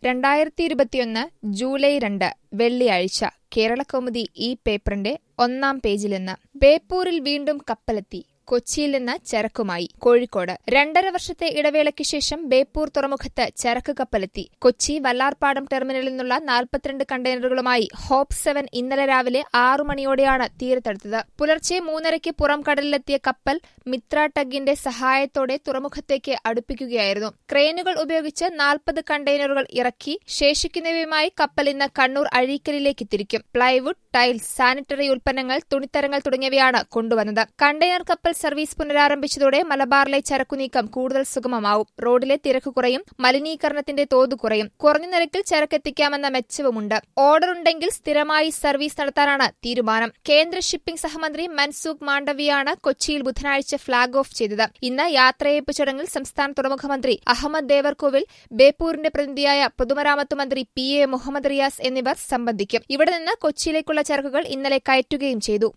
രണ്ടായിരത്തി ഇരുപത്തിയൊന്ന് ജൂലൈ രണ്ട് വെള്ളിയാഴ്ച കേരളകൗമുദി ഈ പേപ്പറിന്റെ ഒന്നാം പേജിൽ നിന്ന് ബേപ്പൂരിൽ വീണ്ടും കപ്പലെത്തി കൊച്ചിയിൽ നിന്ന് ചരക്കുമായി കോഴിക്കോട് രണ്ടര വർഷത്തെ ഇടവേളയ്ക്ക് ശേഷം ബേപ്പൂർ തുറമുഖത്ത് ചരക്ക് കപ്പലെത്തി കൊച്ചി വല്ലാർപാടം ടെർമിനലിൽ നിന്നുള്ള നാൽപ്പത്തിരണ്ട് കണ്ടെയ്നറുകളുമായി ഹോപ്പ് സെവൻ ഇന്നലെ രാവിലെ ആറു മണിയോടെയാണ് തീരത്തെടുത്തത് പുലർച്ചെ മൂന്നരയ്ക്ക് പുറം കടലിലെത്തിയ കപ്പൽ മിത്ര ടഗിന്റെ സഹായത്തോടെ തുറമുഖത്തേക്ക് അടുപ്പിക്കുകയായിരുന്നു ക്രെയിനുകൾ ഉപയോഗിച്ച് നാൽപ്പത് കണ്ടെയ്നറുകൾ ഇറക്കി ശേഷിക്കുന്നവയുമായി കപ്പൽ ഇന്ന് കണ്ണൂർ അഴീക്കലിലേക്ക് തിരിക്കും പ്ലൈവുഡ് ടൈൽസ് സാനിറ്ററി ഉൽപ്പന്നങ്ങൾ തുണിത്തരങ്ങൾ തുടങ്ങിയവയാണ് കൊണ്ടുവന്നത് കണ്ടെയ്നർ കപ്പൽ സർവീസ് പുനരാരംഭിച്ചതോടെ മലബാറിലെ ചരക്കുനീക്കം കൂടുതൽ സുഗമമാവും റോഡിലെ തിരക്ക് കുറയും മലിനീകരണത്തിന്റെ തോത് കുറയും കുറഞ്ഞ നിരക്കിൽ ചരക്കെത്തിക്കാമെന്ന മെച്ചവുമുണ്ട് ഓർഡർ ഉണ്ടെങ്കിൽ സ്ഥിരമായി സർവീസ് നടത്താനാണ് തീരുമാനം കേന്ദ്ര ഷിപ്പിംഗ് സഹമന്ത്രി മൻസൂഖ് മാണ്ഡവിയാണ് കൊച്ചിയിൽ ബുധനാഴ്ച ഫ്ളാഗ് ഓഫ് ചെയ്തത് ഇന്ന് യാത്രയയപ്പ് ചടങ്ങിൽ സംസ്ഥാന തുറമുഖ മന്ത്രി അഹമ്മദ് ദേവർകോവിൽ ബേപ്പൂരിന്റെ പ്രതിനിധിയായ പൊതുമരാമത്ത് മന്ത്രി പി എ മുഹമ്മദ് റിയാസ് എന്നിവർ സംബന്ധിക്കും ഇവിടെ നിന്ന് കൊച്ചിയിലേക്കുള്ള ചരക്കുകൾ ഇന്നലെ കയറ്റുകയും ചെയ്തു